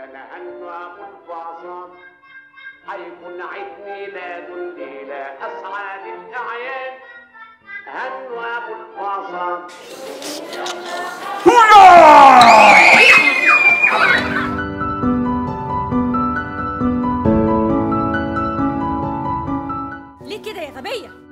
انا هنو ابو الفاصل حيكون عيد ميلاد الليلة أسعد الأعياد هنو أبو الفاصل ليه كده يا غبية